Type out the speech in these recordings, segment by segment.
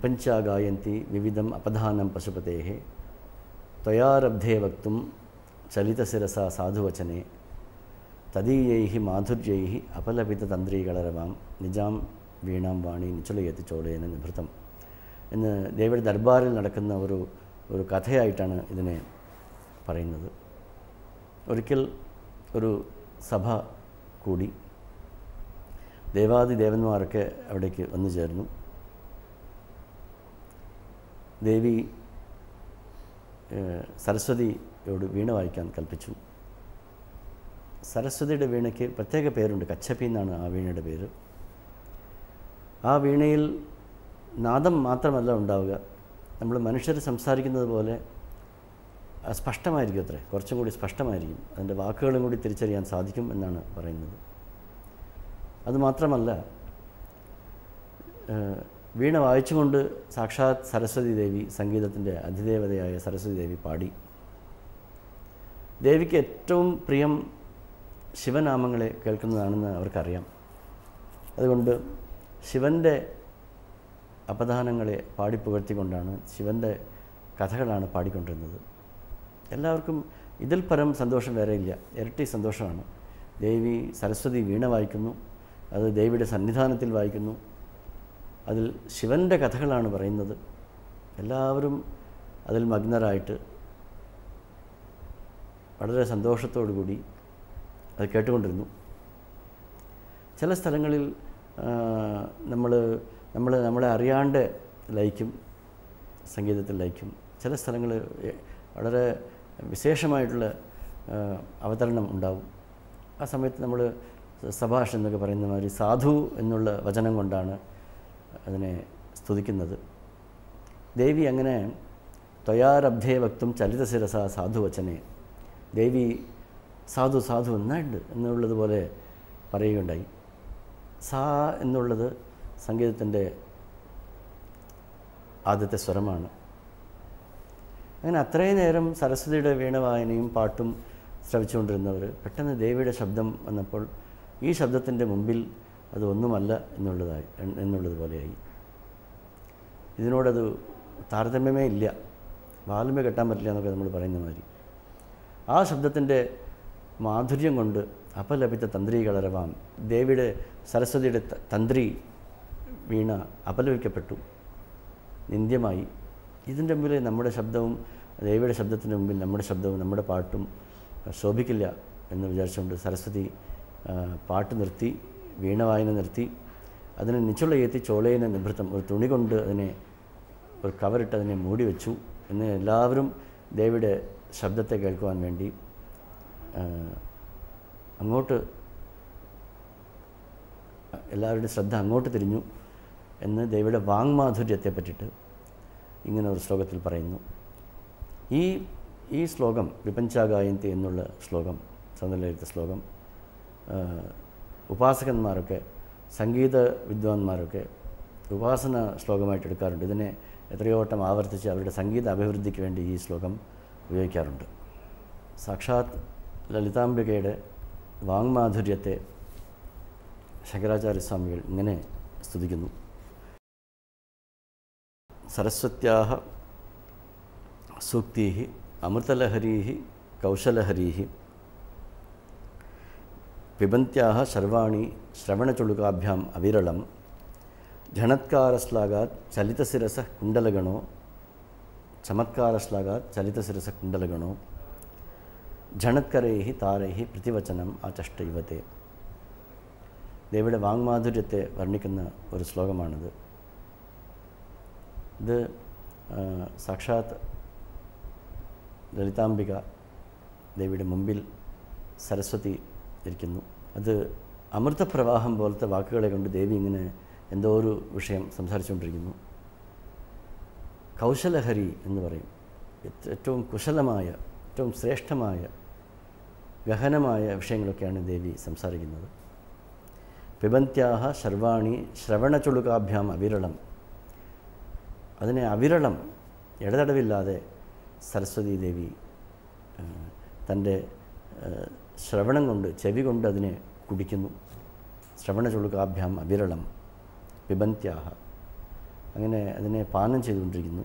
വിപഞ്ചാ ഗായന്തി വിവിധം അപധാനം പശുപതേ ത്വയാരബ്ധേ വക്തും ചലിതശിരസ സാധുവചനെ തദീയൈ മാധുര്യൈ അപലപിതതന്ത്രീകളരവാം നിജാം വീണാം വാണി നിച്ചുളയത്തി ചോളേന നിഭൃതം എന്ന് ദേവിയുടെ ദർബാറിൽ നടക്കുന്ന ഒരു ഒരു കഥയായിട്ടാണ് ഇതിനെ പറയുന്നത് ഒരിക്കൽ ഒരു സഭ കൂടി ദേവാദി ദേവന്മാരൊക്കെ അവിടേക്ക് വന്നു ചേർന്നു ദേവി ഏഹ്, സരസ്വതിയോട് വീണ വായിക്കാൻ കൽപ്പിച്ചു സരസ്വതിയുടെ വീണയ്ക്ക് പ്രത്യേക പേരുണ്ട് കച്ചപ്പി എന്നാണ് ആ വീണയുടെ പേര് ആ വീണയിൽ നാദം മാത്രമല്ല ഉണ്ടാവുക നമ്മൾ മനുഷ്യർ സംസാരിക്കുന്നത് പോലെ ആ, സ്പഷ്ടമായിരിക്കും അത്രേ കുറച്ചും കൂടി സ്പഷ്ടമായിരിക്കും അതിൻ്റെ വാക്കുകളും കൂടി തിരിച്ചറിയാൻ സാധിക്കും എന്നാണ് പറയുന്നത് അതുമാത്രമല്ല ഏഹ്, വീണ വായിച്ചുകൊണ്ട് സാക്ഷാത് സരസ്വതി ദേവി സംഗീതത്തിൻ്റെ അധിദേവതയായ സരസ്വതി ദേവി പാടി ദേവിക്ക് ഏറ്റവും പ്രിയം ശിവനാമങ്ങളെ കേൾക്കുന്നതാണെന്ന് അവർക്കറിയാം അതുകൊണ്ട് ശിവൻ്റെ അപദാനങ്ങളെ പാടിപ്പുകഴ്ത്തിക്കൊണ്ടാണ് ശിവൻ്റെ കഥകളാണ് പാടിക്കൊണ്ടിരുന്നത് എല്ലാവർക്കും ഇതിൽ പരം സന്തോഷം വേറെയില്ല ഇരട്ടി സന്തോഷമാണ് ദേവി സരസ്വതി വീണ വായിക്കുന്നു അത് ദേവിയുടെ സന്നിധാനത്തിൽ വായിക്കുന്നു അതിൽ ശിവൻ്റെ കഥകളാണ് പറയുന്നത് എല്ലാവരും അതിൽ മഗ്നരായിട്ട് വളരെ സന്തോഷത്തോടു കൂടി അത് കേട്ടുകൊണ്ടിരുന്നു ചില സ്ഥലങ്ങളിൽ നമ്മൾ നമ്മൾ നമ്മളെ അറിയാണ്ട് ലയിക്കും സംഗീതത്തിൽ ലയിക്കും ചില സ്ഥലങ്ങളിൽ വളരെ വിശേഷമായിട്ടുള്ള ആ, അവതരണം ഉണ്ടാവും ആ സമയത്ത് നമ്മൾ സഭാഷ് എന്നൊക്കെ പറയുന്ന മാതിരി സാധു എന്നുള്ള വചനം കൊണ്ടാണ് അതിനെ സ്തുതിക്കുന്നത് ദേവി അങ്ങനെ ത്വയാരബ്ധേ വക്തും ചലിതശിരസ സാധുവചനെ ദേവി സാധു സാധു നന്നായിട്ടുണ്ട് എന്നുള്ളതുപോലെ പറയുകയുണ്ടായി സാ എന്നുള്ളത് സംഗീതത്തിൻ്റെ ആദ്യത്തെ സ്വരമാണ് അങ്ങനെ അത്രയും നേരം സരസ്വതിയുടെ വീണവായനയും പാട്ടും ശ്രവിച്ചുകൊണ്ടിരുന്നവർ പെട്ടെന്ന് ദേവിയുടെ ശബ്ദം വന്നപ്പോൾ ഈ ശബ്ദത്തിൻ്റെ മുമ്പിൽ അത് ഒന്നുമല്ല എന്നുള്ളതായി എന്നുള്ളതുപോലെയായി ഇതിനോടത് താരതമ്യമേ ഇല്ല വാലുമേ കെട്ടാൻ പറ്റില്ല എന്നൊക്കെ നമ്മൾ പറയുന്ന മാതിരി ആ ശബ്ദത്തിൻ്റെ മാധുര്യം കൊണ്ട് അപലപിത തന്ത്രികളരവാം ദേവിയുടെ സരസ്വതിയുടെ ത- തന്ത്രി വീണ അപലപിക്കപ്പെട്ടു നിന്ദ്യമായി ഇതിൻ്റെ മുമ്പിൽ നമ്മുടെ ശബ്ദവും ദേവിയുടെ ശബ്ദത്തിന് മുമ്പിൽ നമ്മുടെ ശബ്ദവും നമ്മുടെ പാട്ടും ശോഭിക്കില്ല എന്ന് വിചാരിച്ചുകൊണ്ട് സരസ്വതി ആ, പാട്ട് നിർത്തി വീണ വായന നിർത്തി അതിനെ നിച്ചുള്ള ഏത്തി ചോളയിനെ നിഭൃത്തം ഒരു തുണി കൊണ്ട് അതിനെ ഒരു കവറിട്ട് അതിനെ മൂടി വെച്ചു എന്ന് എല്ലാവരും ദേവിയുടെ ശബ്ദത്തെ കേൾക്കുവാൻ വേണ്ടി ആ, അങ്ങോട്ട് എല്ലാവരുടെയും ശ്രദ്ധ അങ്ങോട്ട് തിരിഞ്ഞു എന്ന് ദേവിയുടെ വാങ്മാധുര്യത്തെ പറ്റിയിട്ട് ഇങ്ങനെ ഒരു ശ്ലോകത്തിൽ പറയുന്നു ഈ ഈ ശ്ലോകം വിപഞ്ചാഗായന്തി എന്നുള്ള ശ്ലോകം സൗന്ദര്യത്തെ ശ്ലോകം ആ, ഉപാസകന്മാരൊക്കെ സംഗീത വിദ്വാൻമാരൊക്കെ ഉപാസന ശ്ലോകമായിട്ട് എടുക്കാറുണ്ട് ഇതിനെ എത്രയോ വട്ടം ആവർത്തിച്ച് അവരുടെ സംഗീത അഭിവൃദ്ധിക്ക് വേണ്ടി ഈ ശ്ലോകം ഉപയോഗിക്കാറുണ്ട് സാക്ഷാത് ലളിതാംബികയുടെ വാങ്മാധുര്യത്തെ ശങ്കരാചാര്യസ്വാമികൾ ഇങ്ങനെ സ്തുതിക്കുന്നു സരസ്വത്യാः സൂക്തിः അമൃതലഹരീः കൗശലഹരീः പിബന്ത്യാः സർവാണി ശ്രവണചുളുകാഭ്യാം അവിരളം ഝണത്കാരശ്ലാഘാത് ചലിതശിരസ കുണ്ടലഗണോ ചമത്കാരശ്ലാഘാത് ചലിതശിരസ കുണ്ടലഗണോ ഝണത്കരൈः താരൈः പ്രതിവചനം ആചഷ്ട ഇവത്തെ ദേവിയുടെ വാങ്മാധുര്യത്തെ വർണ്ണിക്കുന്ന ഒരു ശ്ലോകമാണിത് ഇത് ആ, സാക്ഷാത് ലളിതാംബിക ദേവിയുടെ മുമ്പിൽ സരസ്വതി ഇരിക്കുന്നു അത് അമൃതപ്രവാഹം പോലത്തെ വാക്കുകളെ കൊണ്ട് ദേവി ഇങ്ങനെ എന്തോ ഒരു വിഷയം സംസാരിച്ചുകൊണ്ടിരിക്കുന്നു കൗശലഹരി എന്ന് പറയും ഏറ്റ് ഏറ്റവും കുശലമായ ഏറ്റവും ശ്രേഷ്ഠമായ ഗഹനമായ വിഷയങ്ങളൊക്കെയാണ് ദേവി സംസാരിക്കുന്നത് പിബന്ത്യാഹ സർവാണി ശ്രവണചുളുകാഭ്യാം അവിരളം അതിനെ അവിരളം ഇടതടവില്ലാതെ സരസ്വതി ദേവി ആ, തൻ്റെ ആ, ശ്രവണം കൊണ്ട് ചെവി കൊണ്ട് അതിനെ കുടിക്കുന്നു ശ്രവണചുളുകാഭ്യാം അവിരളം പിബന്ത്യാഹ അങ്ങനെ അതിനെ പാനം ചെയ്തുകൊണ്ടിരിക്കുന്നു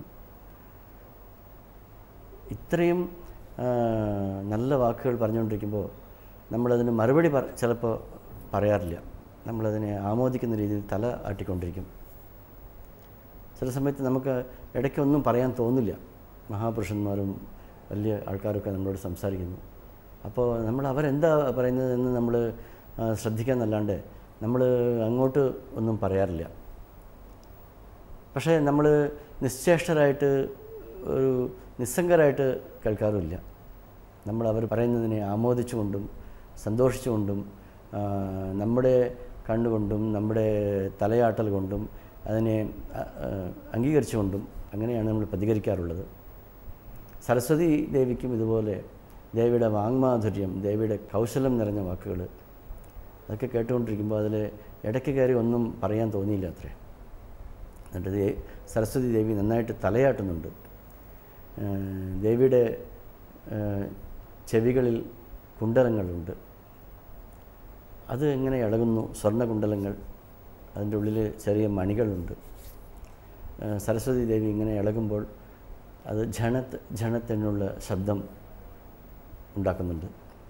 ഇത്രയും ആ, നല്ല വാക്കുകൾ പറഞ്ഞുകൊണ്ടിരിക്കുമ്പോൾ നമ്മളതിന് മറുപടി പറ ചിലപ്പോൾ പറയാറില്ല നമ്മളതിനെ ആമോദിക്കുന്ന രീതിയിൽ തല ആട്ടിക്കൊണ്ടിരിക്കും ചില സമയത്ത് നമുക്ക് ഇടയ്ക്കൊന്നും പറയാൻ തോന്നില്ല മഹാപുരുഷന്മാരും വലിയ ആൾക്കാരൊക്കെ നമ്മളോട് സംസാരിക്കുന്നു അപ്പോൾ നമ്മൾ അവരെന്താ പറയുന്നതെന്ന് നമ്മൾ ആ, ശ്രദ്ധിക്കാന്നല്ലാണ്ട് നമ്മൾ അങ്ങോട്ട് ഒന്നും പറയാറില്ല പക്ഷേ നമ്മൾ നിശ്ചേഷ്ടരായിട്ട് ഒരു നിസ്സംഗരായിട്ട് കേൾക്കാറുമില്ല നമ്മൾ അവർ പറയുന്നതിനെ ആമോദിച്ചുകൊണ്ടും സന്തോഷിച്ചുകൊണ്ടും ആ, നമ്മുടെ കണ്ണുകൊണ്ടും നമ്മുടെ തലയാട്ടൽ കൊണ്ടും അതിനെ ആ, ആ, അംഗീകരിച്ചുകൊണ്ടും അങ്ങനെയാണ് നമ്മൾ പ്രതികരിക്കാറുള്ളത് സരസ്വതി ദേവിക്കും ഇതുപോലെ ദേവിയുടെ വാങ്മാധുര്യം ദേവിയുടെ കൗശലം നിറഞ്ഞ വാക്കുകൾ അതൊക്കെ കേട്ടുകൊണ്ടിരിക്കുമ്പോൾ അതിൽ ഇടയ്ക്ക് കയറി ഒന്നും പറയാൻ തോന്നിയില്ല അത്രേ എന്നിട്ട് ദേ സരസ്വതി ദേവി നന്നായിട്ട് തലയാട്ടുന്നുണ്ട് ഏഹ് ദേവിയുടെ ഏഹ് ചെവികളിൽ കുണ്ടലങ്ങളുണ്ട് അത് എങ്ങനെ ഇളകുന്നു സ്വർണ്ണകുണ്ടലങ്ങൾ അതിൻ്റെ ഉള്ളിൽ ചെറിയ മണികളുണ്ട് ഏഹ് സരസ്വതി ദേവി ഇങ്ങനെ ഇളകുമ്പോൾ അത് ഝണത്ത് ഝണത്ത് എന്നുള്ള ശബ്ദം ഉണ്ടാക്കുന്നുണ്ട്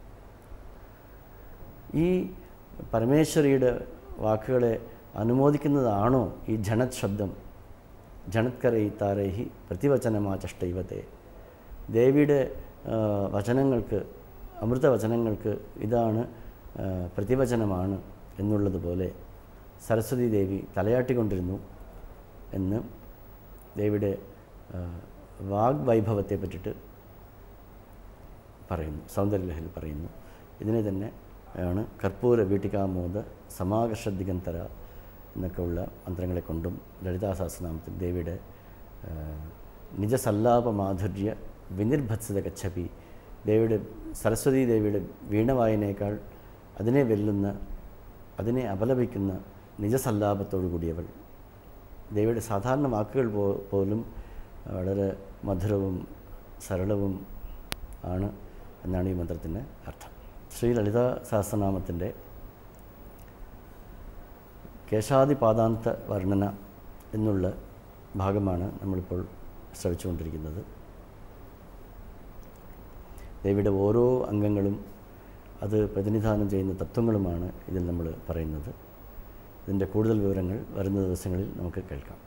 ഈ പരമേശ്വരിയുടെ വാക്കുകളെ അനുമോദിക്കുന്നതാണോ ഈ ജണത് ശബ്ദം ജണത്കരൈ താരൈഹി പ്രതിവചനമാചഷ്ടൈവത്തെ ദേവിയുടെ ആ, വചനങ്ങൾക്ക് അമൃതവചനങ്ങൾക്ക് ഇതാണ് ആ, പ്രതിവചനമാണ് എന്നുള്ളതുപോലെ സരസ്വതി ദേവി തലയാട്ടിക്കൊണ്ടിരുന്നു എന്ന് ദേവിയുടെ ആ, വാഗ്വൈഭവത്തെ പറ്റിയിട്ട് പറയുന്നു സൗന്ദര്യലഹരി പറയുന്നു ഇതിനെ തന്നെ ആണ് കർപ്പൂര വീട്ടികാമോദ സമാകർഷദിഗന്തര എന്നൊക്കെ ഉള്ള മന്ത്രങ്ങളെ കൊണ്ടും ലളിതാ സഹസ്രനാമത്തിൽ ദേവിയുടെ ആ, നിജസല്ലാപ മാധുര്യ വിനിർഭത്സത കച്ചപി ദേവിയുടെ സരസ്വതി ദേവിയുടെ വീണവായനേക്കാൾ അതിനെ വെല്ലുന്ന അതിനെ അപലപിക്കുന്ന നിജസല്ലാപത്തോടു കൂടിയവൾ ദേവിയുടെ സാധാരണ വാക്കുകൾ പോ പോലും വളരെ മധുരവും സരളവും ആണ് എന്നാണ് ഈ മന്ത്രത്തിൻ്റെ അർത്ഥം ശ്രീ ലളിത സഹസ്രനാമത്തിൻ്റെ കേശാദിപാദാന്ത വർണ്ണന എന്നുള്ള ഭാഗമാണ് നമ്മളിപ്പോൾ ശ്രവിച്ചുകൊണ്ടിരിക്കുന്നത് ദേവിയുടെ ഓരോ അംഗങ്ങളും അത് പ്രതിനിധാനം ചെയ്യുന്ന തത്വങ്ങളുമാണ് ഇതിൽ നമ്മൾ പറയുന്നത് ഇതിൻ്റെ കൂടുതൽ വിവരങ്ങൾ വരുന്ന ദിവസങ്ങളിൽ നമുക്ക് കേൾക്കാം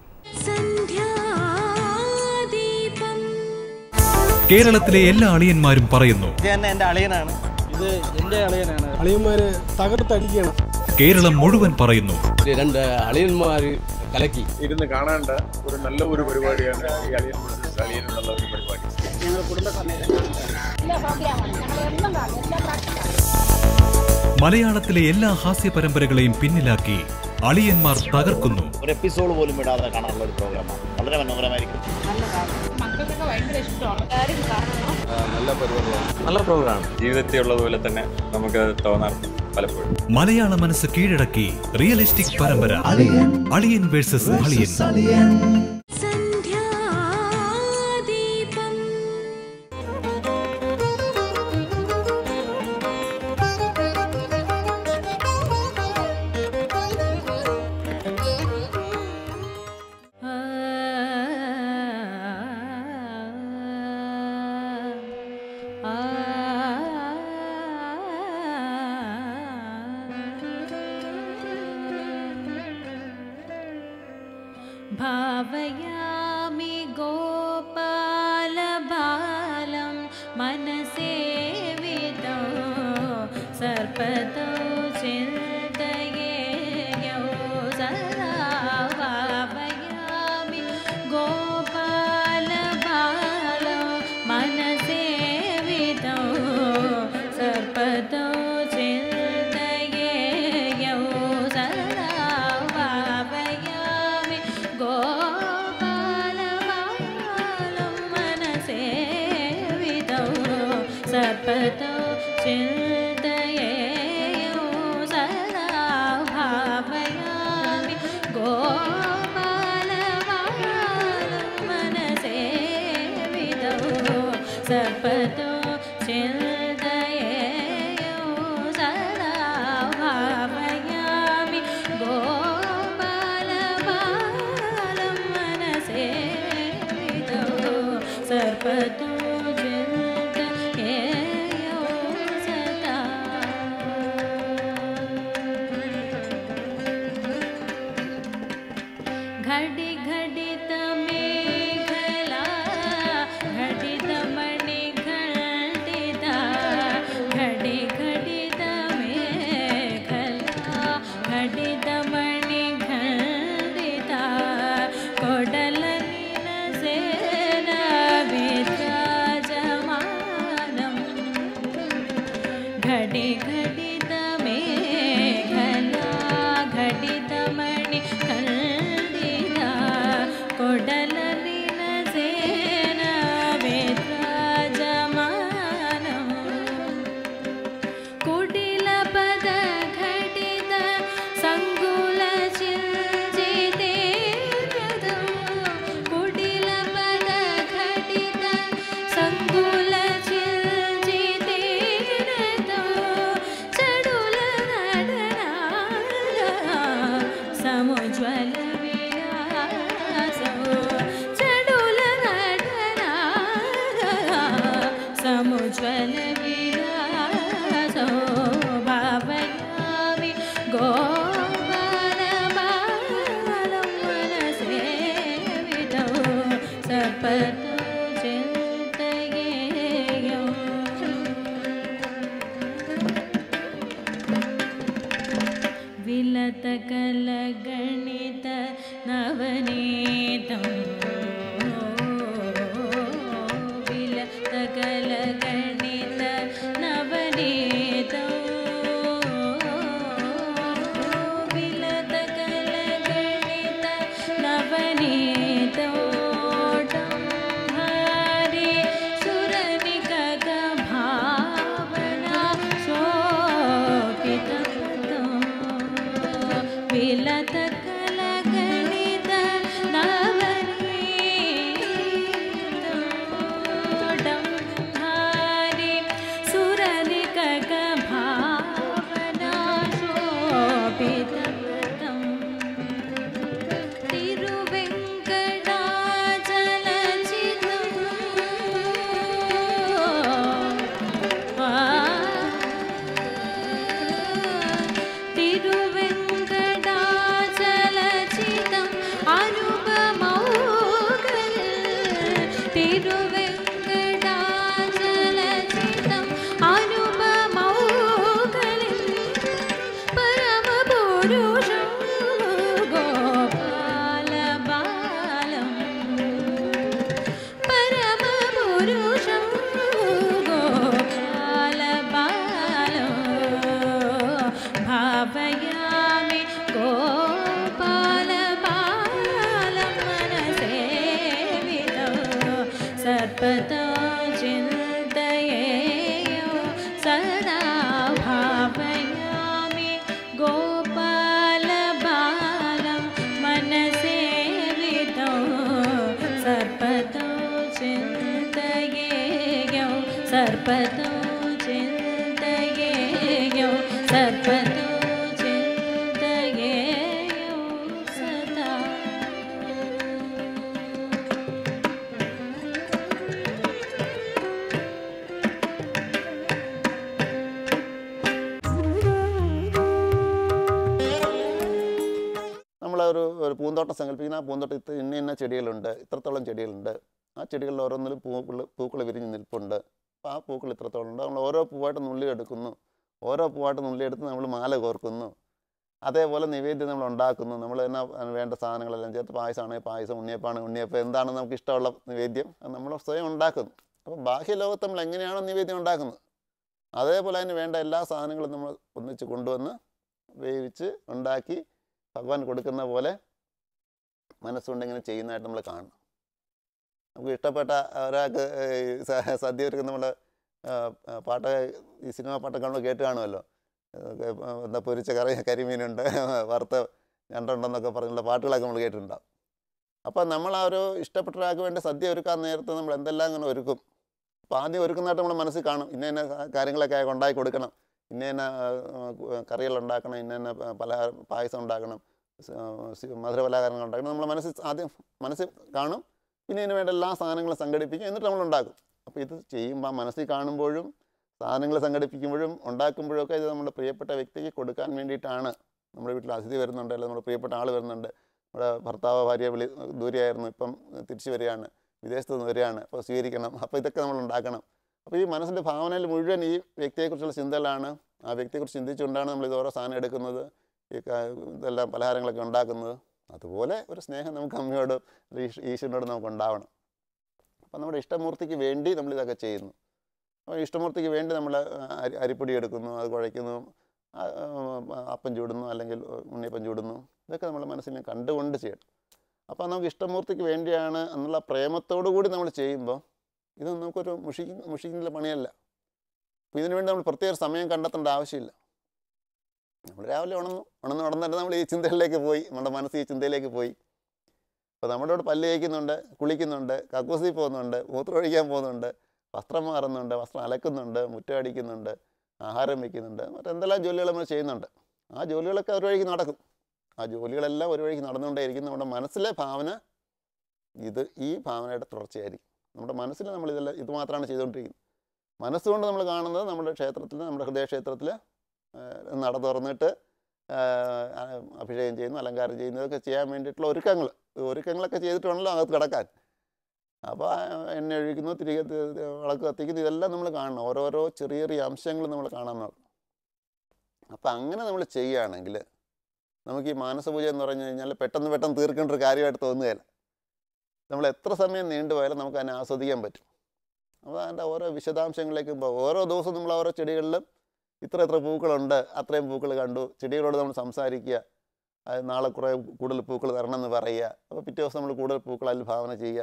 സന്ധ്യാദീപം കേരളത്തിലെ എല്ലാ അളിയന്മാരും പറയുന്നു ഇത് തന്നെ എൻ്റെ അളിയനാണ് ഇത് എൻ്റെ അളിയനാണ് അളിയന്മാര് തകർത്തടിക്കണം കേരളം മുഴുവൻ പറയുന്നു രണ്ട് അളിയന്മാർ കലക്കി ഇരുന്ന് കാണേണ്ട ഒരു നല്ല ഒരു പരിപാടിയാണ് ഈ അളിയൻ versus അളിയൻ എന്നുള്ള ഒരു പരിപാടി ഞങ്ങൾ കുടുംബസമേതം മലയാളത്തിലെ എല്ലാ ഹാസ്യ പരമ്പരകളെയും പിന്നിലാക്കി അളിയന്മാർ തകർക്കുന്നു ഒരു എപ്പിസോഡ് പോലും വിടാതെ കാണാനുള്ള ഒരു പ്രോഗ്രാമാണ് വളരെ മനോഹരമായിരിക്കും നല്ല പ്രോഗ്രാം ജീവിതത്തിൽ ഉള്ളതുപോലെ തന്നെ നമുക്ക് തോന്നാറുണ്ട് പലപ്പോഴും മലയാള മനസ്സ് കീഴടക്കി റിയലിസ്റ്റിക് പരമ്പര അളിയൻ വേഴ്സസ് അളിയൻ സന്ധ്യാദീപം भावयामि गोपालबालं मनसेवितो सर्पतो चिन्तये यौ सदा भावयामि गोपालबालं मनसेवितो सर्पतो चिन्तये यौ सदा भावयामि गोपालबालं मनसेवितो सर्पतो चिन्तये यौ सदा भावयामि गोपालबालं मनसेवितो सर्पतो चिन्तये यौ सदा भावयामि गोपालबालं घडि घटितमेखला घटितमणि खण्डिता कोडलविनसेन वेत्राजमानम् कुटिलपद घटित सङ्कुल चिञ्जिते कुटिलपद घटित सङ्कुल चिञ्जिते चडुल समुज्वल विलासो चडुल समुज्वल विलासो भावयामि गोपालबालं मनसेवितौ सपतो चिन्तयेयौ विलतकलगणित नवनीतं विलतकलगणित नवनीतं विलतकलगणित नवनीतं हरि सुरनिकग भावना शोभितं विलतकलगणित नवनीतं हरि सुरनिकग भावना शोभितं തിരുവെങ്കടാചലചിതം അനുപമൗകൽ തിരുവെങ്കടാചലചിതം അനുപമൗകലിൽ പരമപുരുഷം ഗോപാലബാലം പരമപുരുഷം ഗോപാലബാലം ഭാവയാമി ഗോപാലബാലം മനസേവിതോ സർപ്പതോ ചിന്തയേയോ സദാ ഭാവയാമി गोपालबालं मनसेवितौ सर्पतो चिन्तयेयौ सर्पतो चिन्तयेयौ सर्पतो चिन्तयेयौ सदा നമ്മൾ ഒരു ഒരു പൂന്തോട്ടം സങ്കല്പിക്കുന്ന ആ പൂന്തോട്ടത്തിൽ ഇന്ന ഇന്ന ചെടികളുണ്ട് ഇത്രത്തോളം ചെടികളുണ്ട് ആ ചെടികളിൽ ഓരോന്നിലും പൂക്കൾ പൂക്കൾ വിരിഞ്ഞ് നിൽപ്പുണ്ട് അപ്പോൾ ആ പൂക്കൾ ഇത്രത്തോളം ഉണ്ട് നമ്മൾ ഓരോ പൂവായിട്ട് നുള്ളി എടുക്കുന്നു ഓരോ പൂവായിട്ട് നുള്ളി എടുത്ത് നമ്മൾ മാല കോർക്കുന്നു അതേപോലെ നിവേദ്യം നമ്മൾ ഉണ്ടാക്കുന്നു നമ്മൾ തന്നെ അതിന് വേണ്ട സാധനങ്ങളെല്ലാം ചേർത്ത് പായസമാണെങ്കിൽ പായസം ഉണ്ണിയപ്പാണ് ഉണ്ണിയപ്പം എന്താണ് നമുക്ക് ഇഷ്ടമുള്ള നിവേദ്യം അത് നമ്മൾ സ്വയം ഉണ്ടാക്കുന്നു അപ്പോൾ ബാഹ്യ ലോകത്ത് നമ്മൾ എങ്ങനെയാണോ നിവേദ്യം ഉണ്ടാക്കുന്നത് അതേപോലെ അതിന് വേണ്ട എല്ലാ സാധനങ്ങളും നമ്മൾ ഒന്നിച്ച് കൊണ്ടുവന്ന് വേവിച്ച് ഉണ്ടാക്കി ഭഗവാൻ കൊടുക്കുന്ന പോലെ മനസ്സുകൊണ്ട് ഇങ്ങനെ ചെയ്യുന്നതായിട്ട് നമ്മൾ കാണണം നമുക്ക് ഇഷ്ടപ്പെട്ട ഒരാൾക്ക് ഈ സ- സദ്യ ഒരുക്കുന്ന നമ്മൾ പാട്ട് ഈ സിനിമ പാട്ടൊക്കെ നമ്മൾ കേട്ട് കാണുമല്ലോ ഏഹ് എന്താ പൊരിച്ച കറി കരിമീനുണ്ട് വറുത്ത ഞണ്ടുണ്ടെന്നൊക്കെ പറഞ്ഞുള്ള പാട്ടുകളൊക്കെ നമ്മൾ കേട്ടിട്ടുണ്ടാവും അപ്പോൾ നമ്മൾ ആ ഒരു ഇഷ്ടപ്പെട്ട ഒരാൾക്ക് വേണ്ടി സദ്യ ഒരുക്കാൻ നേരത്ത് നമ്മൾ എന്തെല്ലാം ഇങ്ങനെ ഒരുക്കും അപ്പോൾ ആദ്യം ഒരുക്കുന്നതായിട്ട് നമ്മൾ മനസ്സിൽ കാണും ഇന്ന ഇന്ന കാര്യങ്ങളൊക്കെ അയാൾക്ക് ഉണ്ടാക്കി കൊടുക്കണം ഇന്ന ഇന്ന കറികൾ ഉണ്ടാക്കണം ഇന്ന ഇന്ന പല പായസം ഉണ്ടാക്കണം സ- സി- മധുര പലഹാരങ്ങൾ ഉണ്ടാക്കണം നമ്മൾ മനസ്സിൽ ആദ്യം മനസ്സിൽ കാണും പിന്നെ ഇതിന് വേണ്ട എല്ലാ സാധനങ്ങളും സംഘടിപ്പിക്കും എന്നിട്ട് നമ്മൾ ഉണ്ടാക്കും അപ്പോൾ ഇത് ചെയ്യുമ്പോൾ മനസ്സിൽ കാണുമ്പോഴും സാധനങ്ങൾ സംഘടിപ്പിക്കുമ്പോഴും ഉണ്ടാക്കുമ്പോഴും ഒക്കെ ഇത് നമ്മുടെ പ്രിയപ്പെട്ട വ്യക്തിക്ക് കൊടുക്കാൻ വേണ്ടിയിട്ടാണ് നമ്മുടെ വീട്ടിൽ അതിഥി വരുന്നുണ്ട് അല്ലെങ്കിൽ നമ്മുടെ പ്രിയപ്പെട്ട ആൾ വരുന്നുണ്ട് നമ്മുടെ ഭർത്താവ് ഭാര്യ വിളി ദൂരെയായിരുന്നു ഇപ്പം തിരിച്ചു വരികയാണ് വിദേശത്ത് നിന്ന് വരികയാണ് അപ്പോൾ സ്വീകരിക്കണം അപ്പോൾ ഇതൊക്കെ നമ്മൾ ഉണ്ടാക്കണം അപ്പോൾ ഈ മനസ്സിൻ്റെ ഭാവനയിൽ മുഴുവൻ ഈ വ്യക്തിയെക്കുറിച്ചുള്ള ചിന്തകളാണ് ആ വ്യക്തിയെക്കുറിച്ച് ചിന്തിച്ചുകൊണ്ടാണ് നമ്മൾ ഇത് ഓരോ സാധനം എടുക്കുന്നത് ഈ ക- ഇതെല്ലാം പലഹാരങ്ങളൊക്കെ ഉണ്ടാക്കുന്നത് അതുപോലെ ഒരു സ്നേഹം നമുക്ക് അമ്മയോട് ഈശ് ഈശ്വരനോട് നമുക്ക് ഉണ്ടാവണം അപ്പം നമ്മുടെ ഇഷ്ടമൂർത്തിക്ക് വേണ്ടി നമ്മൾ ഇതൊക്കെ ചെയ്യുന്നു അപ്പോൾ ഇഷ്ടമൂർത്തിക്ക് വേണ്ടി നമ്മൾ അരി അരിപ്പൊടി എടുക്കുന്നു അത് കുഴയ്ക്കുന്നു ആ, ആ, അപ്പം ചൂടുന്നു അല്ലെങ്കിൽ ഉണ്ണിയപ്പം ചൂടുന്നു ഇതൊക്കെ നമ്മൾ മനസ്സിൽ കണ്ടുകൊണ്ട് ചെയ്യണം അപ്പോൾ നമുക്ക് ഇഷ്ടമൂർത്തിക്ക് വേണ്ടിയാണ് എന്നുള്ള പ്രേമത്തോടു കൂടി നമ്മൾ ചെയ്യുമ്പോൾ ഇത് നമുക്കൊരു മുഷിക്ക് മുഷിക്കുന്ന പണിയല്ല അപ്പോൾ ഇതിനു വേണ്ടി നമ്മൾ പ്രത്യേക സമയം കണ്ടെത്തേണ്ട ആവശ്യമില്ല നമ്മൾ രാവിലെ ഉണർന്നു ഉണർന്ന് ഉണർന്നിട്ട് നമ്മൾ ഈ ചിന്തകളിലേക്ക് പോയി നമ്മുടെ മനസ്സ് ഈ ചിന്തയിലേക്ക് പോയി അപ്പോൾ നമ്മുടെ ഇവിടെ പല്ല് തേക്കുന്നുണ്ട് കുളിക്കുന്നുണ്ട് കക്കൂസിൽ പോകുന്നുണ്ട് മൂത്രമൊഴിക്കാൻ പോകുന്നുണ്ട് വസ്ത്രം മാറുന്നുണ്ട് വസ്ത്രം അലക്കുന്നുണ്ട് മുറ്റമടിക്കുന്നുണ്ട് ആഹാരം വയ്ക്കുന്നുണ്ട് മറ്റെന്തെല്ലാം ജോലികൾ നമ്മൾ ചെയ്യുന്നുണ്ട് ആ ജോലികളൊക്കെ ഒരു വഴിക്ക് നടക്കും ആ ജോലികളെല്ലാം ഒരു വഴിക്ക് നടന്നുകൊണ്ടേയിരിക്കും നമ്മുടെ മനസ്സിലെ ഭാവന ഇത് ഈ ഭാവനയുടെ തുടർച്ചയായിരിക്കും നമ്മുടെ മനസ്സിൽ നമ്മൾ ഇതെല്ലാം ഇത് മാത്രമാണ് ചെയ്തുകൊണ്ടിരിക്കുന്നത് മനസ്സുകൊണ്ട് നമ്മൾ കാണുന്നത് നമ്മുടെ ക്ഷേത്രത്തിൽ നമ്മുടെ ഹൃദയക്ഷേത്രത്തിൽ നട തുറന്നിട്ട് ആ, അഭിഷേകം ചെയ്യുന്നു അലങ്കാരം ചെയ്യുന്നു ഇതൊക്കെ ചെയ്യാൻ വേണ്ടിയിട്ടുള്ള ഒരുക്കങ്ങൾ ഒരുക്കങ്ങളൊക്കെ ചെയ്തിട്ട് വേണമല്ലോ അകത്ത് കിടക്കാൻ അപ്പോൾ എണ്ണ ഒഴിക്കുന്നു തിരികെ തി- തി- വിളക്ക് കത്തിക്കുന്നു ഇതെല്ലാം നമ്മൾ കാണണം ഓരോരോ ചെറിയ ചെറിയ അംശങ്ങൾ നമ്മൾ കാണാൻ നോക്കണം അപ്പോൾ അങ്ങനെ നമ്മൾ ചെയ്യുകയാണെങ്കിൽ നമുക്ക് ഈ മാനസപൂജ എന്ന് പറഞ്ഞു കഴിഞ്ഞാൽ പെട്ടെന്ന് പെട്ടെന്ന് തീർക്കേണ്ട ഒരു കാര്യമായിട്ട് തോന്നുകയില്ല നമ്മൾ എത്ര സമയം നീണ്ടുപോയാലും നമുക്ക് അതിനെ ആസ്വദിക്കാൻ പറ്റും അപ്പോൾ അതിൻ്റെ ഓരോ വിശദാംശങ്ങളിലേക്ക് ഇപ്പോൾ ഓരോ ദിവസവും നമ്മൾ ഓരോ ചെടികളിലും ഇത്ര എത്ര പൂക്കളുണ്ട് അത്രയും പൂക്കൾ കണ്ടു ചെടികളോട് നമ്മൾ സംസാരിക്കുക അത് നാളെ കുറേ കൂടുതൽ പൂക്കൾ തരണമെന്ന് പറയുക അപ്പോൾ പിറ്റേ ദിവസം നമ്മൾ കൂടുതൽ പൂക്കൾ അതിൽ ഭാവന ചെയ്യുക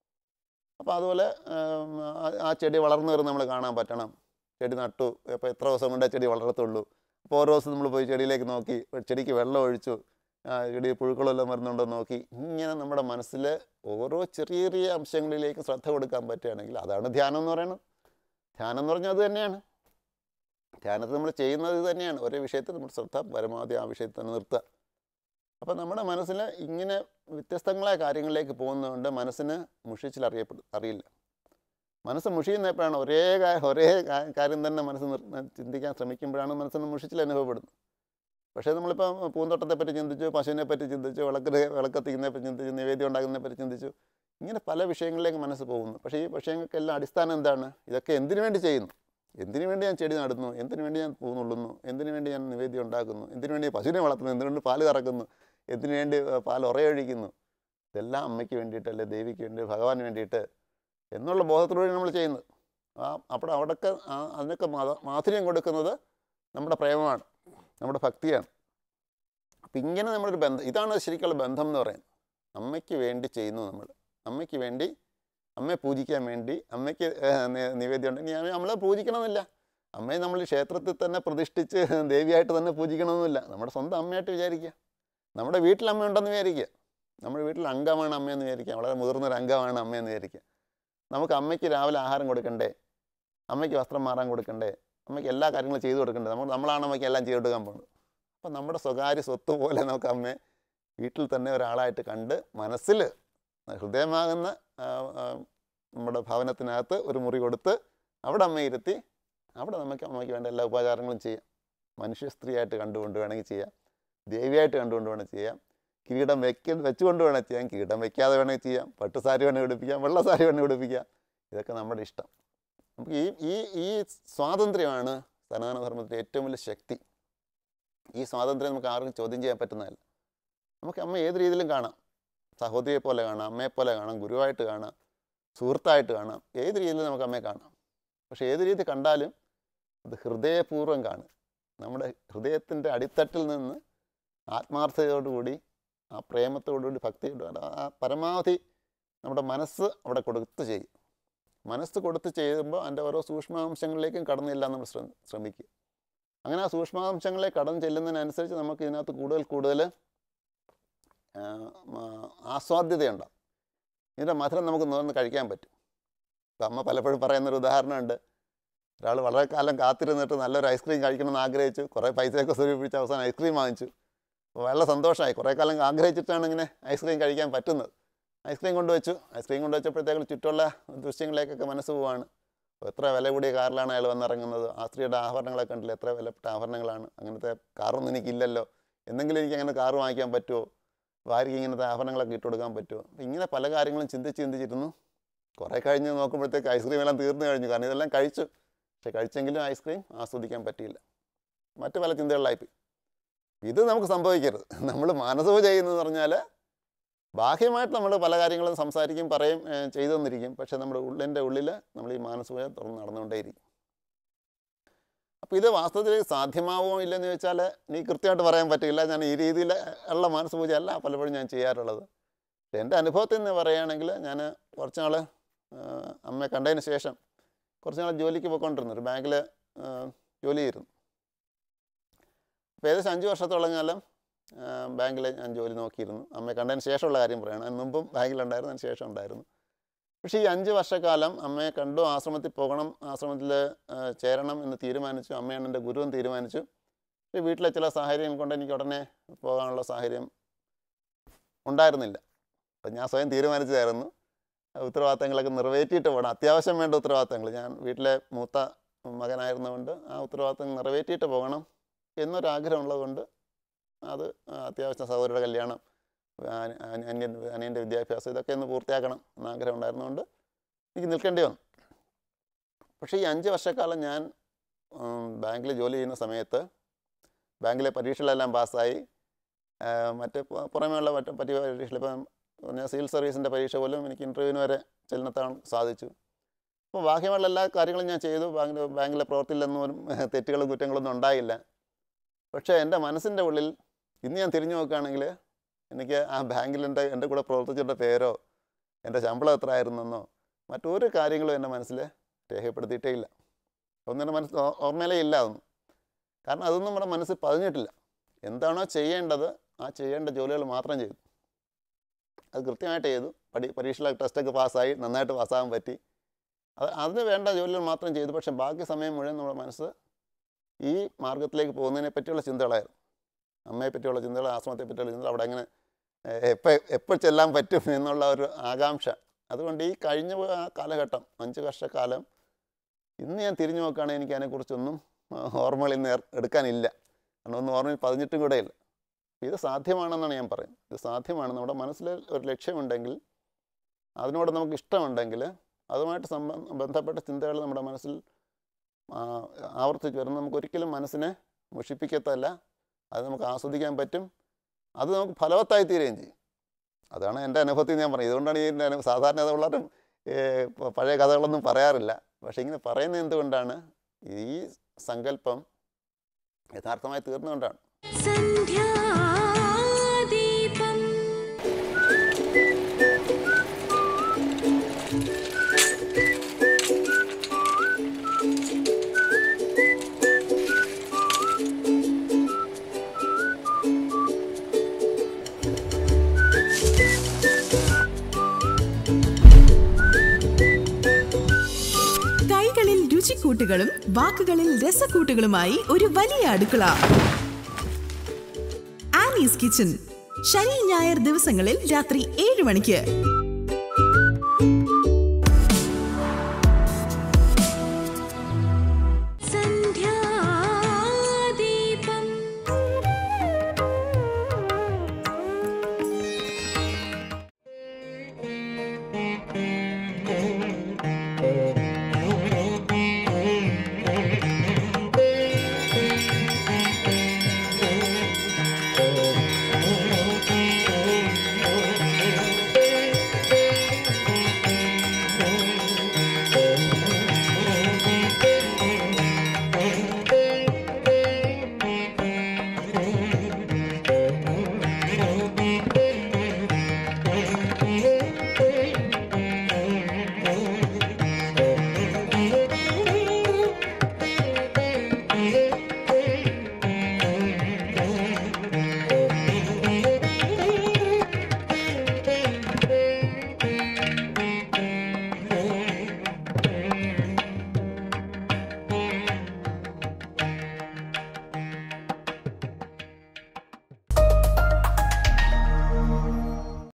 അപ്പോൾ അതുപോലെ ഉം, ആ- ആ ചെടി വളർന്നു വരുന്നത് നമ്മൾ കാണാൻ പറ്റണം ചെടി നട്ടു അപ്പോൾ എത്ര ദിവസം കൊണ്ട് ആ ചെടി വളരത്തുള്ളൂ അപ്പോൾ ഓരോ ദിവസം നമ്മൾ പോയി ചെടിയിലേക്ക് നോക്കി ചെടിക്ക് വെള്ളം ഒഴിച്ചു ആ, ചെടി പുഴുക്കളെല്ലാം വരുന്നുണ്ടോ എന്ന് നോക്കി ഇങ്ങനെ നമ്മുടെ മനസ്സിൽ ഓരോ ചെറിയ ചെറിയ അംശങ്ങളിലേക്ക് ശ്രദ്ധ കൊടുക്കാൻ പറ്റുകയാണെങ്കിൽ അതാണ് ധ്യാനം എന്ന് പറയുന്നത് ധ്യാനം എന്ന് പറഞ്ഞാൽ അത് തന്നെയാണ് ധ്യാനത്തിൽ നമ്മൾ ചെയ്യുന്നത് ഇത് തന്നെയാണ് ഒരേ വിഷയത്തിൽ നമ്മൾ ശ്രദ്ധ പരമാവധി ആ വിഷയത്തിൽ തന്നെ നിർത്തുക അപ്പോൾ നമ്മുടെ മനസ്സിൽ ഇങ്ങനെ വ്യത്യസ്തങ്ങളായ കാര്യങ്ങളിലേക്ക് പോകുന്നതുകൊണ്ട് മനസ്സിന് മുഷിച്ചിൽ അറിയപ്പെടും അറിയില്ല മനസ്സ് മുഷിയുന്ന എപ്പോഴാണ് ഒരേ കാ- ഒരേ കാ- കാര്യം തന്നെ മനസ്സ് നിർ ചിന്തിക്കാൻ ശ്രമിക്കുമ്പോഴാണ് മനസ്സിന് മുഷിച്ചിൽ അനുഭവപ്പെടുന്നത് പക്ഷേ നമ്മളിപ്പോൾ പൂന്തോട്ടത്തെ പറ്റി ചിന്തിച്ചു പശുവിനെ പറ്റി ചിന്തിച്ചു വിളക്ക് വിളക്കത്തിക്കുന്നതിനെ പറ്റി ചിന്തിച്ചു നിവേദ്യം ഉണ്ടാക്കുന്നതിനെ പറ്റി ചിന്തിച്ചു ഇങ്ങനെ പല വിഷയങ്ങളിലേക്ക് മനസ്സ് പോകുന്നു പക്ഷേ ഈ വിഷയങ്ങൾക്കെല്ലാം അടിസ്ഥാനം എന്താണ് ഇതൊക്കെ എന്തിനു വേണ്ടി ചെയ്യുന്നു എന്തിനു വേണ്ടി ഞാൻ ചെടി നടുന്നു എന്തിനു വേണ്ടി ഞാൻ പൂ നുള്ളുന്നു എന്തിനു വേണ്ടി ഞാൻ നിവേദ്യം ഉണ്ടാക്കുന്നു എന്തിനു വേണ്ടി പശുവിനെ വളർത്തുന്നു എന്തിനു വേണ്ടി പാല് കറക്കുന്നു എന്തിനു വേണ്ടി ഏർ, പാൽ ഉറയൊഴിക്കുന്നു ഇതെല്ലാം അമ്മയ്ക്ക് വേണ്ടിയിട്ട് അല്ലെ ദേവിക്ക് വേണ്ടി ഭഗവാന് വേണ്ടിയിട്ട് എന്നുള്ള ബോധത്തിലൂടെ നമ്മൾ ചെയ്യുന്നത് ആ അപ്പോൾ അവിടെയൊക്കെ ആ അതിനൊക്കെ മാ- മാധുര്യം കൊടുക്കുന്നത് നമ്മുടെ പ്രേമമാണ് നമ്മുടെ ഭക്തിയാണ് അപ്പം ഇങ്ങനെ നമ്മളൊരു ബന്ധം ഇതാണ് ശരിക്കുള്ള ബന്ധം എന്ന് പറയുന്നത് അമ്മയ്ക്ക് വേണ്ടി ചെയ്യുന്നു നമ്മൾ അമ്മയ്ക്ക് വേണ്ടി അമ്മയെ പൂജിക്കാൻ വേണ്ടി അമ്മയ്ക്ക് ഏഹ്, നി- നിവേദ്യം ഉണ്ട് ഇനി നമ്മളെ പൂജിക്കണമെന്നില്ല അമ്മയെ നമ്മൾ ക്ഷേത്രത്തിൽ തന്നെ പ്രതിഷ്ഠിച്ച് ദേവിയായിട്ട് തന്നെ പൂജിക്കണമെന്നില്ല നമ്മുടെ സ്വന്തം അമ്മയായിട്ട് വിചാരിക്കുക നമ്മുടെ വീട്ടിൽ അമ്മ ഉണ്ടെന്ന് വിചാരിക്കുക നമ്മുടെ വീട്ടിൽ അംഗമാണ് അമ്മയെന്ന് വിചാരിക്കുക വളരെ മുതിർന്നൊരു അംഗമാണ് അമ്മയെന്ന് വിചാരിക്കുക നമുക്ക് അമ്മയ്ക്ക് രാവിലെ ആഹാരം കൊടുക്കണ്ടേ അമ്മയ്ക്ക് വസ്ത്രം മാറാൻ കൊടുക്കണ്ടേ അമ്മയ്ക്ക് എല്ലാ കാര്യങ്ങളും ചെയ്തു കൊടുക്കണ്ടേ നമ്മൾ നമ്മളാണ് അമ്മയ്ക്ക് എല്ലാം ചെയ്തു കൊടുക്കാൻ പോകുന്നത് അപ്പം നമ്മുടെ സ്വകാര്യ സ്വത്ത് പോലെ നമുക്ക് അമ്മയെ വീട്ടിൽ തന്നെ ഒരാളായിട്ട് കണ്ട് മനസ്സിൽ ഹൃദയമാകുന്ന ആ, ആ, നമ്മുടെ ഭവനത്തിനകത്ത് ഒരു മുറി കൊടുത്ത് അവിടെ അമ്മയെ ഇരുത്തി അവിടെ നമുക്ക് അമ്മയ്ക്ക് വേണ്ട എല്ലാ ഉപചാരങ്ങളും ചെയ്യാം മനുഷ്യ സ്ത്രീയായിട്ട് കണ്ടുകൊണ്ട് വേണമെങ്കിൽ ചെയ്യാം ദേവിയായിട്ട് കണ്ടുകൊണ്ട് വേണം ചെയ്യാം കിരീടം വെക്ക വെച്ചുകൊണ്ട് വേണം ചെയ്യാം കിരീടം വെക്കാതെ വേണമെങ്കിൽ ചെയ്യാം പട്ടുസാരി വേണമെങ്കിൽ ഉടുപ്പിക്കാം വെള്ള സാരി വേണമെങ്കിൽ ഉടുപ്പിക്കാം ഇതൊക്കെ നമ്മുടെ ഇഷ്ടം നമുക്ക് ഈ ഈ ഈ സ്വാതന്ത്ര്യമാണ് സനാതനധർമ്മത്തിൻ്റെ ഏറ്റവും വലിയ ശക്തി ഈ സ്വാതന്ത്ര്യം നമുക്ക് ആർക്കും ചോദ്യം ചെയ്യാൻ പറ്റുന്നതല്ല നമുക്ക് അമ്മ ഏത് രീതിയിലും കാണാം സഹോദരിയെ പോലെ കാണാം അമ്മയെ പോലെ കാണാം ഗുരുവായിട്ട് കാണാം സുഹൃത്തായിട്ട് കാണാം ഏത് രീതിയിലും നമുക്ക് അമ്മയെ കാണാം പക്ഷേ ഏത് രീതി കണ്ടാലും അത് ഹൃദയപൂർവ്വം കാണും നമ്മുടെ ഹൃദയത്തിൻ്റെ അടിത്തട്ടിൽ നിന്ന് ആത്മാർത്ഥതയോടുകൂടി ആ പ്രേമത്തോടുകൂടി ഭക്തിയോടുകൂടി ആ പരമാവധി നമ്മുടെ മനസ്സ് അവിടെ കൊടുത്ത് ചെയ്യും മനസ്സ് കൊടുത്ത് ചെയ്യുമ്പോൾ അതിൻ്റെ ഓരോ സൂക്ഷ്മാംശങ്ങളിലേക്കും കടന്നു ചെല്ലാൻ നമ്മൾ ശ്രമ ശ്രമിക്കുക അങ്ങനെ ആ സൂക്ഷ്മാംശങ്ങളിലേക്ക് കടന്നു ചെല്ലുന്നതിനനുസരിച്ച് നമുക്ക് ഇതിനകത്ത് കൂടുതൽ കൂടുതൽ ആ, ആ- ആസ്വാദ്യതയുണ്ടാവും ഇതിൻ്റെ മധുരം നമുക്ക് നുകർന്ന് കഴിക്കാൻ പറ്റും ഇപ്പം അമ്മ പലപ്പോഴും പറയുന്നൊരു ഉദാഹരണമുണ്ട് ഒരാൾ വളരെ കാലം കാത്തിരുന്നിട്ട് നല്ലൊരു ഐസ്ക്രീം കഴിക്കണമെന്ന് ആഗ്രഹിച്ചു കുറേ പൈസയൊക്കെ സ്വരൂപിച്ച് അവസാനം ഐസ്ക്രീം വാങ്ങിച്ചു അപ്പോൾ വളരെ സന്തോഷമായി കുറേ കാലം ആഗ്രഹിച്ചിട്ടാണ് ഇങ്ങനെ ഐസ്ക്രീം കഴിക്കാൻ പറ്റുന്നത് ഐസ്ക്രീം കൊണ്ടുവച്ചു ഐസ്ക്രീം കൊണ്ടുവച്ചപ്പോഴത്തേക്കും ചുറ്റുള്ള ദൃശ്യങ്ങളിലേക്കൊക്കെ മനസ്സ് പോവാണ് അപ്പോൾ എത്ര വില കൂടിയ കാറിലാണ് അയാൾ വന്നിറങ്ങുന്നത് ആ സ്ത്രീയുടെ ആഭരണങ്ങളൊക്കെ കണ്ടില്ല എത്ര വിലപ്പെട്ട ആഭരണങ്ങളാണ് അങ്ങനത്തെ കാറൊന്നും എനിക്കില്ലല്ലോ എന്തെങ്കിലും എനിക്ക് അങ്ങനെ കാറ് വാങ്ങിക്കാൻ പറ്റുമോ ഭാര്യയ്ക്ക് ഇങ്ങനത്തെ ആഭരണങ്ങളൊക്കെ ഇട്ട് കൊടുക്കാൻ പറ്റുമോ അപ്പോൾ ഇങ്ങനെ പല കാര്യങ്ങളും ചിന്തിച്ച് ചിന്തിച്ചിരുന്നു കുറേ കഴിഞ്ഞ് നോക്കുമ്പോഴത്തേക്ക് ഐസ്ക്രീം എല്ലാം തീർന്നു കഴിഞ്ഞു കാരണം ഇതെല്ലാം കഴിച്ചു പക്ഷെ കഴിച്ചെങ്കിലും ഐസ്ക്രീം ആസ്വദിക്കാൻ പറ്റിയില്ല മറ്റു പല ചിന്തകളിലായിപ്പോയി ഇത് നമുക്ക് സംഭവിക്കരുത് നമ്മൾ മാനസവും ചെയ്യുന്നതെന്ന് പറഞ്ഞാൽ ബാഹ്യമായിട്ട് നമ്മൾ പല കാര്യങ്ങളും സംസാരിക്കും പറയും ഏഹ് ചെയ്തു തന്നിരിക്കും പക്ഷേ നമ്മുടെ ഉള്ളിൻ്റെ ഉള്ളിൽ നമ്മൾ ഈ മാനസപൂജ തുറന്ന് നടന്നുകൊണ്ടേയിരിക്കും അപ്പോൾ ഇത് വാസ്തവത്തിൽ സാധ്യമാവുമോ ഇല്ലെന്ന് ചോദിച്ചാൽ എനിക്ക് കൃത്യമായിട്ട് പറയാൻ പറ്റില്ല ഞാൻ ഈ രീതിയിൽ ഉള്ള മനസ്സ് അല്ല പലപ്പോഴും ഞാൻ ചെയ്യാറുള്ളത് എൻ്റെ അനുഭവത്തിൽ നിന്ന് പറയുകയാണെങ്കിൽ ഞാൻ കുറച്ച് നാൾ അമ്മയെ കണ്ടതിന് ശേഷം കുറച്ച് നാൾ ജോലിക്ക് പോയിക്കൊണ്ടിരുന്നു ഒരു ബാങ്കിൽ ജോലി ചെയ്തിരുന്നു അപ്പോൾ ഏകദേശം അഞ്ച് വർഷത്തോളം കാലം ബാങ്കിൽ ഞാൻ ജോലി നോക്കിയിരുന്നു അമ്മയെ കണ്ടതിന് ശേഷമുള്ള കാര്യം പറയുകയാണ് അതിന് മുമ്പും ബാങ്കിലുണ്ടായിരുന്നു അതിന് ശേഷം ഉണ്ടായിരുന്നു പക്ഷേ ഈ അഞ്ച് വർഷക്കാലം അമ്മയെ കണ്ടു ആശ്രമത്തിൽ പോകണം ആശ്രമത്തിൽ ചേരണം എന്ന് തീരുമാനിച്ചു അമ്മയാണ് എൻ്റെ ഗുരുവും തീരുമാനിച്ചു പക്ഷേ വീട്ടിലെ ചില സാഹചര്യം കൊണ്ട് എനിക്ക് ഉടനെ പോകാനുള്ള സാഹചര്യം ഉണ്ടായിരുന്നില്ല അപ്പം ഞാൻ സ്വയം തീരുമാനിച്ചതായിരുന്നു ഉത്തരവാദിത്തങ്ങളൊക്കെ നിറവേറ്റിയിട്ട് പോകണം അത്യാവശ്യം വേണ്ട ഉത്തരവാദിത്തങ്ങൾ ഞാൻ വീട്ടിലെ മൂത്ത മകനായിരുന്നുകൊണ്ട് ആ ഉത്തരവാദിത്തങ്ങൾ നിറവേറ്റിയിട്ട് പോകണം എന്നൊരാഗ്രഹമുള്ളതുകൊണ്ട് അത് അത്യാവശ്യം സഹോദരിയുടെ കല്യാണം അനി- അനി- അനിയൻ അനിയൻ്റെ വിദ്യാഭ്യാസം ഇതൊക്കെ ഒന്ന് പൂർത്തിയാക്കണം എന്ന ആഗ്രഹം ഉണ്ടായിരുന്നുകൊണ്ട് എനിക്ക് നിൽക്കേണ്ടി വന്നു പക്ഷേ ഈ അഞ്ച് വർഷക്കാലം ഞാൻ ബാങ്കിൽ ജോലി ചെയ്യുന്ന സമയത്ത് ബാങ്കിലെ പരീക്ഷകളെല്ലാം പാസ്സായി ആ, മറ്റ് പു- പുറമേയുള്ള മറ്റ് പറ്റി പരീക്ഷകൾ ഇപ്പം പറഞ്ഞാൽ സിവിൽ സർവീസിൻ്റെ പരീക്ഷ പോലും എനിക്ക് ഇൻ്റർവ്യൂവിന് വരെ ചെല്ലുന്നെത്താൻ സാധിച്ചു അപ്പോൾ ബാക്കിയുള്ള എല്ലാ കാര്യങ്ങളും ഞാൻ ചെയ്തു ബാങ്കിൽ ബാങ്കിലെ പ്രവൃത്തിയിലൊന്നും ഒരു തെറ്റുകളും കുറ്റങ്ങളൊന്നും ഉണ്ടായില്ല പക്ഷേ എൻ്റെ മനസ്സിൻ്റെ ഉള്ളിൽ ഇന്ന് ഞാൻ തിരിഞ്ഞു നോക്കുകയാണെങ്കിൽ എനിക്ക് ആ ബാങ്കിൽ എൻ്റെ എൻ്റെ കൂടെ പ്രവർത്തിച്ചവരുടെ പേരോ എൻ്റെ ശമ്പളം എത്ര ആയിരുന്നെന്നോ മറ്റൊരു കാര്യങ്ങളും എൻ്റെ മനസ്സിൽ രേഖപ്പെടുത്തിയിട്ടേ ഇല്ല ഒന്നും എൻ്റെ മനസ്സിൽ ഓ- ഓർമ്മയിലേ ഇല്ല അതൊന്നും കാരണം അതൊന്നും നമ്മുടെ മനസ്സിൽ പതിഞ്ഞിട്ടില്ല എന്താണോ ചെയ്യേണ്ടത് ആ ചെയ്യേണ്ട ജോലികൾ മാത്രം ചെയ്തു അത് കൃത്യമായിട്ട് ചെയ്തു പഠി പരീക്ഷയിലെ ടെസ്റ്റൊക്കെ പാസ്സായി നന്നായിട്ട് പാസ്സാകാൻ പറ്റി അത് അതിന് വേണ്ട ജോലികൾ മാത്രം ചെയ്തു പക്ഷേ ബാക്കി സമയം മുഴുവൻ നമ്മുടെ മനസ്സ് ഈ മാർഗത്തിലേക്ക് പോകുന്നതിനെ പറ്റിയുള്ള ചിന്തകളായിരുന്നു അമ്മയെ പറ്റിയുള്ള ചിന്തകൾ ആശ്രമത്തെ പറ്റിയുള്ള ചിന്തകൾ അവിടെ എങ്ങനെ എപ്പോൾ എപ്പോൾ ചെല്ലാൻ പറ്റും എന്നുള്ള ഒരു ആകാംക്ഷ അതുകൊണ്ട് ഈ കഴിഞ്ഞ പോയ ആ കാലഘട്ടം അഞ്ച് വർഷക്കാലം ഇന്ന് ഞാൻ തിരിഞ്ഞു നോക്കുകയാണെങ്കിൽ എനിക്ക് അതിനെക്കുറിച്ചൊന്നും ആ, ഓർമ്മകളിൽ നിന്ന് ഏർ- എടുക്കാനില്ല കാരണം ഒന്നും ഓർമ്മയിൽ പതിഞ്ഞിട്ടും കൂടെ ഇല്ല ഇത് സാധ്യമാണെന്നാണ് ഞാൻ പറയുന്നത് ഇത് സാധ്യമാണ് നമ്മുടെ മനസ്സിൽ ഒരു ലക്ഷ്യമുണ്ടെങ്കിൽ അതിനോട് നമുക്ക് ഇഷ്ടമുണ്ടെങ്കിൽ അതുമായിട്ട് സംബന്ധ ബന്ധപ്പെട്ട ചിന്തകൾ നമ്മുടെ മനസ്സിൽ ആ, ആവർത്തിച്ച് വരുന്നത് നമുക്ക് ഒരിക്കലും മനസ്സിനെ മുഷിപ്പിക്കത്തല്ല അത് നമുക്ക് ആസ്വദിക്കാൻ പറ്റും അത് നമുക്ക് ഫലവത്തായി തീരുകയും ചെയ്യും അതാണ് എൻ്റെ അനുഭവത്തിൽ ഞാൻ പറഞ്ഞത് ഇതുകൊണ്ടാണ് ഈ എൻ്റെ അനുഭവം സാധാരണ അത് വളരെ ഏ, പ- പഴയ കഥകളൊന്നും പറയാറില്ല പക്ഷേ ഇങ്ങനെ പറയുന്നത് എന്തുകൊണ്ടാണ് ഈ സങ്കല്പം യഥാർത്ഥമായി തീർന്നുകൊണ്ടാണ് സന്ധ്യാദീപം കൈകളിൽ രുചിക്കൂട്ടുകളും വാക്കുകളിൽ രസക്കൂട്ടുകളുമായി ഒരു വലിയ അടുക്കള ആനീസ് കിച്ചൺ ശനി ഞായർ ദിവസങ്ങളിൽ രാത്രി ഏഴ് മണിക്ക്